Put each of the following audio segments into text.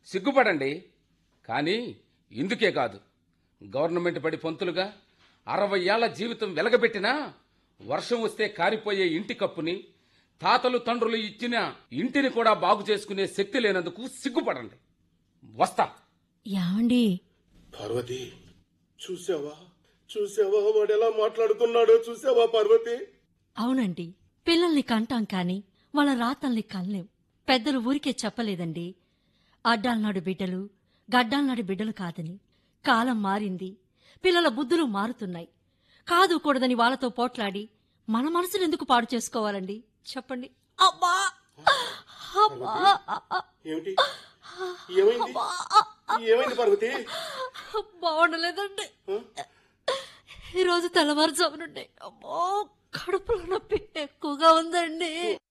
సిగ్గుపడండి కానీ ఇందుకే కాదు గవర్నమెంట్ బడి పొంతులుగా అరవై ఏళ్ల జీవితం వెలగబెట్టినా వర్షం వస్తే కారిపోయే ఇంటి కప్పుని తాతలు తండ్రులు ఇచ్చిన ఇంటిని కూడా బాగు చేసుకునే శక్తి లేనందుకు సిగ్గుపడండి వస్తా యాండి పార్వతి చూసావా చూసావా వాడు ఎలా మాట్లాడుతున్నాడో చూసావా పార్వతి అవునండి పిల్లల్ని కంటాం కాని వాళ్ళ రాతల్ని కనలేం పెద్దలు ఊరికే చెప్పలేదండి అడ్డాలనాడు బిడ్డలు గడ్డాలనాడు బిడ్డలు కాదని కాలం మారింది పిల్లల బుద్ధులు మారుతున్నాయి కాదు కూడదని వాళ్ళతో పోట్లాడి మన మనసును ఎందుకు పాడు చేసుకోవాలండి చెప్పండి అబ్బా అబ్బా ఏమిటి ఏమైంది ఏమైంది పార్వతి బాగుండలేదండి ఈరోజు తెల్లవారుజాము నుండి అమ్మో కడుపులో నొప్పి ఎక్కువగా ఉందండి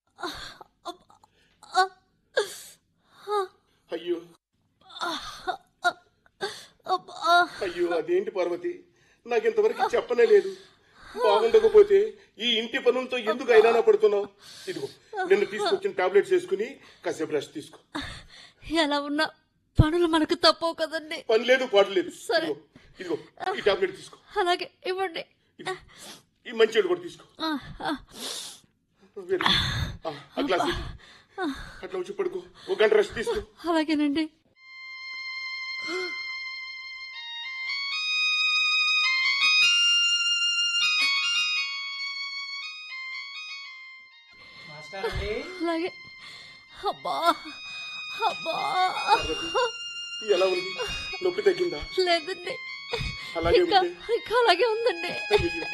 అయ్యో అబ్బా. అయ్యో అదేంటి పార్వతి నాకింతవరకు చెప్పనే లేదు బాగుండకపోతే ఈ ఇంటి పనులతో ఎందుకు అయినా పడుతున్నావు ఇదిగో నిన్ను తీసుకొచ్చిన టాబ్లెట్స్ వేసుకుని కాసేపు రెస్ట్ తీసుకో ఎలా ఉన్నా పనులు మనకు తప్పవు కదండి పని లేదు పాటు లేదు సరే. ఇదిగో ఇదిగో ఈ టాబ్లెట్ తీసుకో అలాగే ఇవ్వండి ఇదిగో, ఈ మంచి కూడా తీసుకో ఆ, ఆ, వెరీ గుడ్. ఆ, ఆ గ్లాస్ ఇవ్వు. అట్లా వచ్చి పడుకో ఒక గంట రెస్ట్ తీసుకో అలాగేనండి అలాగే అబ్బా అబ్బా ఎలా ఉంది నొప్పి తగ్గిందా లేదండి అలాగే ఇంకా ఉంటే ఇంకా అలాగే ఉందండి అయ్యయ్యో.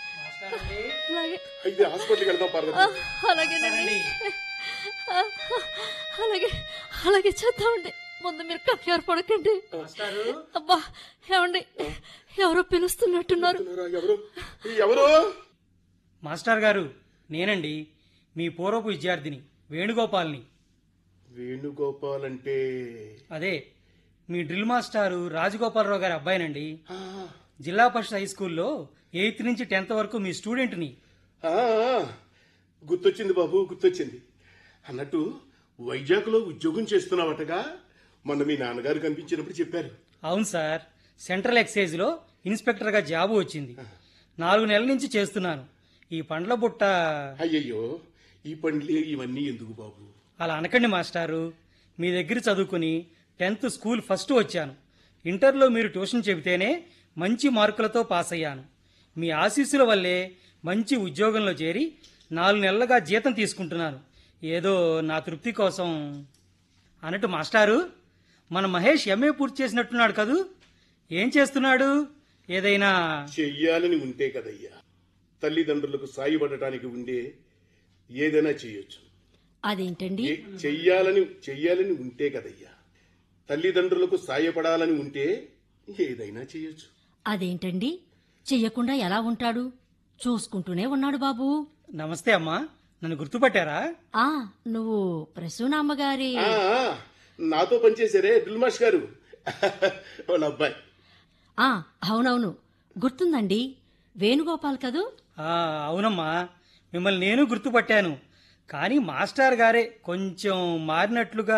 అలాగే అయితే హాస్పిటల్కి వెళ్దాం ఆ, పార్వతి అలాగేనండి ఆ, అలాగే అలాగే చేద్దామండి ముందు మీరు కంగారు పడకండి అబ్బా ఏమండి ఎవరో పిలుస్తున్నట్టున్నారు ఉన్నారా? ఎవరు ఎవరు మాస్టర్ గారు నేనండి మీ పూర్వపు విద్యార్థిని వేణుగోపాల్ని వేణుగోపాల్ అంటే అదే మీ డ్రిల్ మాస్టారు రాజగోపాలరావు గారి అబ్బాయినండి ఆ, జిల్లా పరిషత్ హై స్కూల్లో ఎయిత్ నుంచి టెన్త్ వరకు మీ స్టూడెంట్ని ఆ, గుర్తొచ్చింది బాబు గుర్తొచ్చింది అన్నట్టు వైజాగ్లో ఉద్యోగం చేస్తున్నావటగా మొన్న మీ నాన్నగారు కనిపించినప్పుడు చెప్పారు అవును సార్ సెంట్రల్ ఎక్సైజ్లో ఇన్స్పెక్టర్గా జాబు వచ్చింది నాలుగు నెలల నుంచి చేస్తున్నాను ఈ పండ్ల బుట్ట అయ్యయ్యో ఈ పండ్లే ఇవన్నీ ఎందుకు బాబు అలా అనకండి మాస్టారు మీ దగ్గర చదువుకుని టెన్త్ స్కూల్ ఫస్ట్ వచ్చాను ఇంటర్లో మీరు ట్యూషన్ చెబితేనే మంచి మార్కులతో పాస్ అయ్యాను మీ ఆశీస్సుల వల్లే మంచి ఉద్యోగంలో చేరి నాలుగు నెలలుగా జీతం తీసుకుంటున్నాను ఏదో నా తృప్తి కోసం అన్నట్టు మాస్టారు మన మహేష్ ఎంఏ పూర్తి చేసినట్టున్నాడు కదూ ఏం చేస్తున్నాడు ఏదైనా చెయ్యాలని ఉంటే కదయ్యా తల్లిదండ్రులకు సాయపడటానికి ఉండే ఏదైనా చేయొచ్చు అదేంటండి ఏ- చెయ్యాలని చెయ్యాలని ఉంటే కదయ్యా తల్లిదండ్రులకు సాయపడాలని ఉంటే ఏదైనా చేయొచ్చు అదేంటండి చెయ్యకుండా ఎలా ఉంటాడు చూసుకుంటూనే ఉన్నాడు బాబు నమస్తే అమ్మా నన్ను గుర్తుపట్టారా ఆ నువ్వు ప్రసూనామ్మగారి ఆ, ఆ, నాతో పనిచేశారే దిల్మాష్ గారు వాళ్ళ అబ్బాయి ఆ అవునవును గుర్తుందండి వేణుగోపాల్ కదూ ఆ, అవునమ్మా మిమ్మల్ని నేను గుర్తుపట్టాను కానీ మాస్టర్ గారే కొంచెం మారినట్లుగా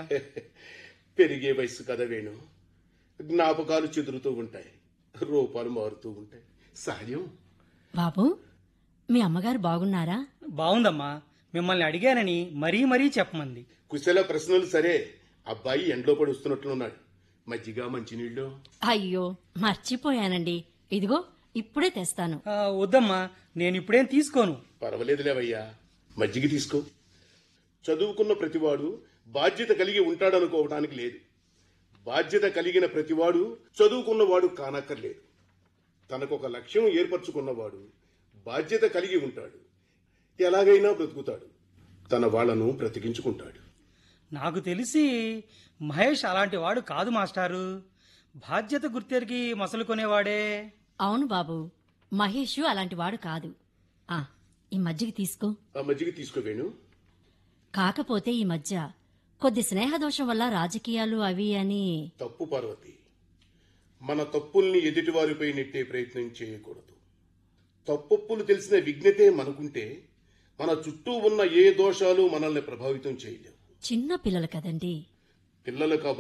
పెరిగే వయసు కదా వేణు జ్ఞాపకాలు చెదురుతూ ఉంటాయి రూపాలు మారుతూ ఉంటాయి సహజం బాబు మీ అమ్మగారు బాగున్నారా బాగుందమ్మా మిమ్మల్ని అడిగానని మరీ మరీ చెప్పమంది కుశల ప్రశ్నలు సరే అబ్బాయి ఎండలో పడి వస్తున్నట్లున్నాడు మజ్జిగ మంచినీళ్ళు అయ్యో మర్చిపోయానండి ఇదిగో ఇప్పుడే తెస్తాను ఆ, వద్దమ్మా నేను ఇప్పుడేం తీసుకోను పర్వాలేదులేవయ్యా మజ్జిగ తీసుకో చదువుకున్న ప్రతివాడు బాధ్యత కలిగి ఉంటాడనుకోవటానికి లేదు బాధ్యత కలిగిన ప్రతివాడు చదువుకున్నవాడు కానక్కర్లేదు తనకొక లక్ష్యం ఏర్పరచుకున్నవాడు బాధ్యత కలిగి ఉంటాడు ఎలాగైనా బ్రతుకుతాడు తన వాళ్లను బ్రతికించుకుంటాడు నాకు తెలిసి మహేష్ అలాంటి వాడు కాదు మాస్టారు బాధ్యత గుర్తెరిగి మసలు కొనేవాడే అవును బాబు మహేష్ అలాంటి వాడు కాదు ఆ ఈ మజ్జిగ తీసుకో ఆ మజ్జిగ తీసుకోవేణు కాకపోతే ఈ మధ్య కొద్ది స్నేహదోషం వల్ల రాజకీయాలు అవి అని తప్పు పార్వతి మన తప్పుల్ని ఎదుటివారిపై నెట్టే ప్రయత్నం చేయకూడదు తప్పొప్పులు తెలిసిన విజ్ఞతే మనకుంటే మన చుట్టూ ఉన్న ఏ దోషాలు మనల్ని ప్రభావితం చేయలేవు చిన్న పిల్లలు కదండి పిల్లలు కాబట్టి